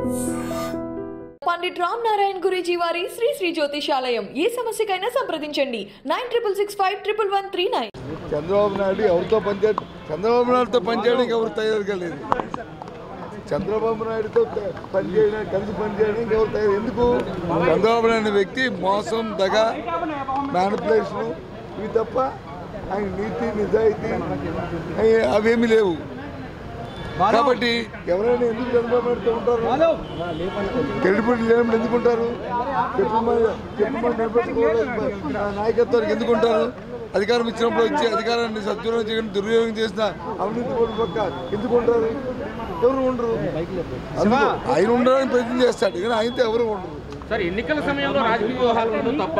పండిట్ రామ్ నారాయణ్ గురూజీ వారి శ్రీ శ్రీ జ్యోతిషాలయం ఏ సమస్యకైనా సంప్రదించండి nine triple six five triple one three nine Chandrababu Naidu ఎవరితో పనిచేయ చంద్రబాబు నాయుడుతో పనిచేయడానికి ఎవరు తయారుగా లేదు చంద్రబాబు నాయుడుతో క- పనిచేయడానికి కలిసి పనిచేయడానికి ఎవరు తయారు ఎందుకు చంద్రబాబు నాయుడు అనే వ్యక్తి మోసం దగ మ్యానిపులేషన్ ఇవి తప్ప ఆయన నీతి నిజాయితీ అవి- అవేమీ లేవు కాబట్టి ఎవరైనా ఎందుకు చంద్రబాబు నాయుడుతో ఉంటారు క్రెడిబిలిటీ లేనప్పుడు ఎందుకుంటారు చెప్పమని చెప్పమని నిలబెట్టుకోవడం నాయకత్వానికి ఎందుకుంటారు అధికారం ఇచ్చినప్పుడు వచ్చి అధికారాన్ని సద్వినియోగం చేయడం దుర్వినియోగం చేసిన అవినీతి పరుల పక్క ఎందుకుంటారు ఎవరు ఉండరు అందుకు ఆయన ఉండడానికి ప్రయత్నం చేస్తాడు కానీ ఆయనతో ఎవరు ఉండరు సార్ ఎన్నికల సమయంలో రాజకీయ వ్యవహారాలు ఉండడం తప్ప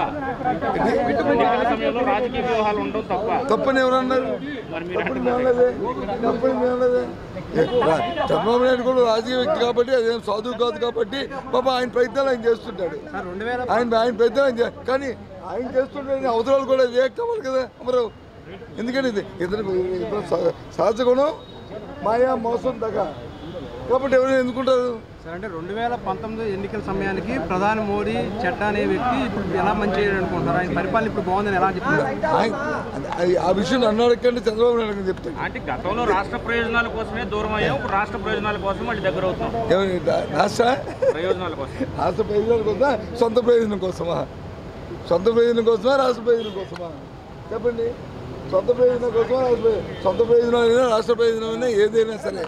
ఎన్నికల సమయంలో రాజకీయ వ్యవహారాలు ఉండడం తప్ప తప్పని ఎవరు అన్నారు తప్పని మేనలేదే తప్పని మేనలేదే రా- చంద్రబాబు నాయుడు కూడా రాజకీయ వ్యక్తి కాబట్టి అదేం సాధువు కాదు కాబట్టి పాప ఆయన ప్రయత్నాలు ఆయన చేస్తుంటాడు ఆయన ఆయన ప్రయత్నాలు ఆయన చే- కానీ ఆయన చేస్తుంటే అవసరాలు కూడా రియాక్ట్ అవ్వాలి కదా అమరు ఎందుకంటే ఇది ఇతను ఇతను సహ- సహజ గుణం మాయా మోసం దగ్గ కాబట్టి ఎవరైనా ఎందుకుంటారు సార్ అంటే రెండు వేల పంతొమ్మిది ఎన్నికల సమయానికి ప్రధాని మోడీ చెడ్డ అనే వ్యక్తి ఇప్పుడు ఎలా మంచి అనుకుంటున్నారు ఆయన పరిపాలన ఇప్పుడు బాగుందని ఎలా చెప్తున్నారు ఆయన అది- ఆ విషయం నన్ను అడగండి చంద్రబాబు నాయుడు గారిని చెప్తాను అంటే గతంలో రాష్ట్ర ప్రయోజనాల కోసమే దూరం అయ్యాం ఇప్పుడు రాష్ట్ర ప్రయోజనాల కోసం మళ్ళీ దగ్గర అవుతాం ఏమని రా- రాష్ట్ర ప్రయోజనాల కోసం రాష్ట్ర ప్రయోజనాల కోసమా సొంత ప్రయోజనం కోసమా సొంత ప్రయోజనం కోసమా రాష్ట్ర ప్రయోజనం కోసమా చెప్పండి సొంత ప్రయోజనం కోసమా రాష్ట్ర ప్రయోజనం సొంత ప్రయోజనమైనా రాష్ట్ర ప్రయోజనమైనా ఏదైనా సరే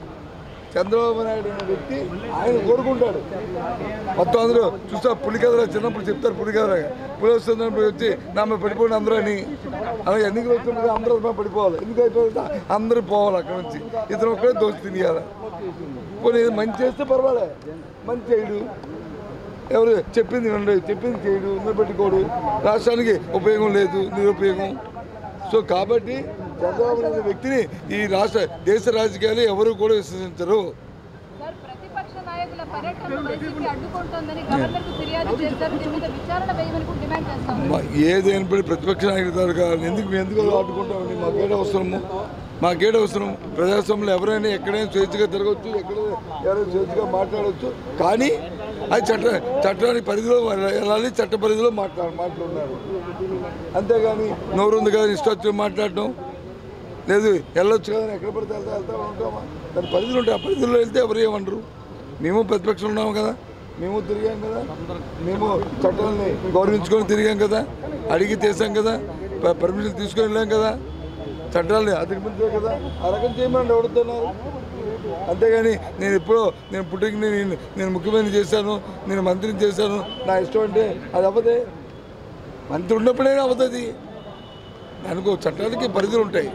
చంద్రబాబు నాయుడు అనే వ్యక్తి ఆయన కోరుకుంటాడు మొత్తం అందరూ చూస్తా పులికథలో చిన్నప్పుడు చెప్తారు పులికథ పులి వస్తున్నప్పుడు వచ్చి నా మీద పడిపోయిన అందరూ అని అలాగే ఎన్నికలు వస్తుంటే అందరూ నా మీద పడిపోవాలి ఎందుకు అయిపోయింది అందరూ పోవాలి అక్కడ నుంచి ఇతను ఒక్కడే దోచి తినేయాలి పోనీ ఇది మంచి చేస్తే పర్వాలే మంచి చేయడు ఎవరు చెప్పింది వినడు చెప్పింది చేయడు నిలబెట్టుకోడు రాష్ట్రానికి ఉపయోగం లేదు నిరుపయోగం సో కాబట్టి చంద్రబాబు నాయుడు అనే వ్యక్తిని ఈ రాష్ట్ర దేశ రాజకీయాలు ఎవరు కూడా విశ్వసించరు సార్ ప్రతిపక్ష నాయకుల పర్యటనను వైసీపీ అడ్డుకుంటోందని గవర్నర్కు ఫిర్యాదు చేశారు దీని మీద విచారణ వేయమని కూడా డిమాండ్ చేస్తాం మా- ఏదైనప్పటికీ ప్రతిపక్ష నాయకులు కాదు కావాలి ఎందుకు మేము ఎందుకు ఆడుకుంటామండి మాకేడ అవసరము మాకేడ అవసరం ప్రజాస్వామ్యంలో ఎవరైనా ఎక్కడైనా స్వేచ్ఛగా తిరగవచ్చు ఎక్కడ ఎవరైనా స్వేచ్ఛగా మాట్లాడవచ్చు కానీ అది చట్ట చట్టానికి పరిధిలో వెళ్ళాలి చట్ట పరిధిలో మాట్లా మాట్లాడుతున్నారు అంతేగాని నోరు ఉంది కదా ఇష్టం వచ్చి మాట్లాడటం లేదు వెళ్ళొచ్చు కదా ఎక్కడ పడితే వెళ్తా వెళ్తా ఉంటామా దాని పరిధులు ఉంటాయి ఆ పరిధిలో వెళ్తే ఎవరు ఏమనరు మేము ప్రతిపక్షం ఉన్నాము కదా మేము తిరిగాం కదా మేము చట్టాలని గౌరవించుకొని తిరిగాం కదా అడిగి చేసాం కదా ప- పర్మిషన్ తీసుకొని వెళ్ళాం కదా చట్టాలని అధిగమించే కదా ఆ రకం చేయమని ఎవడుతున్నారు అంతేగాని నేను ఎప్పుడో నేను పుట్టికి నేను నేను ముఖ్యమంత్రి చేశాను నేను మంత్రిని చేశాను నా ఇష్టం అంటే అది అవ్వదే మంత్రి ఉన్నప్పుడే అవుతుంది దానికి ఒక చట్టానికి పరిధులు ఉంటాయి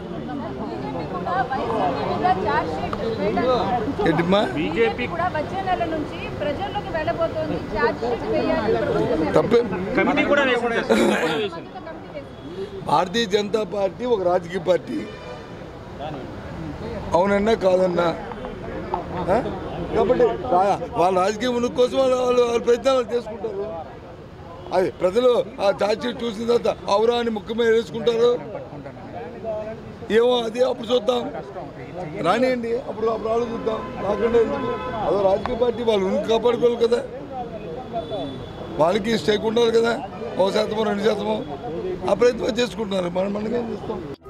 కూడా వైసీపీ మీద ఛార్జ్ షీట్ వేయడానికి ఏంటమ్మా బీజేపీ కూడా వచ్చే నెల నుంచి ప్రజల్లోకి వెళ్ళబోతోంది ఛార్జ్ షీట్ వేయాలి ప్రభుత్వం తప్పే కమిటీ కూడా వేసింది సార్. కూడా వేసింది. కమిటీ వేసింది. భారతీయ జనతా పార్టీ ఒక రాజకీయ పార్టీ అవునన్నా కాదన్నా ఆ? కాబట్టి రా- వాళ్ళ రాజకీయ ఉనికి కోసం వాళ్ళు వాళ్ళు వాళ్ళ ప్రయత్నాలు చేసుకుంటారు అది ప్రజలు ఆ ఛార్జీ చూసిన తర్వాత అవురా అని ముఖ్యమైన వేసుకుంటారు ఏమో అది అప్పుడు చూద్దాం రానియండి అప్పుడు అప్పుడు ఆలోచిద్దాం రాకుండా ఎందుకు అదో రాజకీయ పార్టీ వాళ్ళు ఉనికి కాపాడుకోవాలి కదా వాళ్ళకి స్టేక్ ఉండాలి కదా ఒక శాతమో రెండు శాతమో ఆ ప్రయత్నం చేసుకుంటున్నారు మనం మనకేం చేస్తాం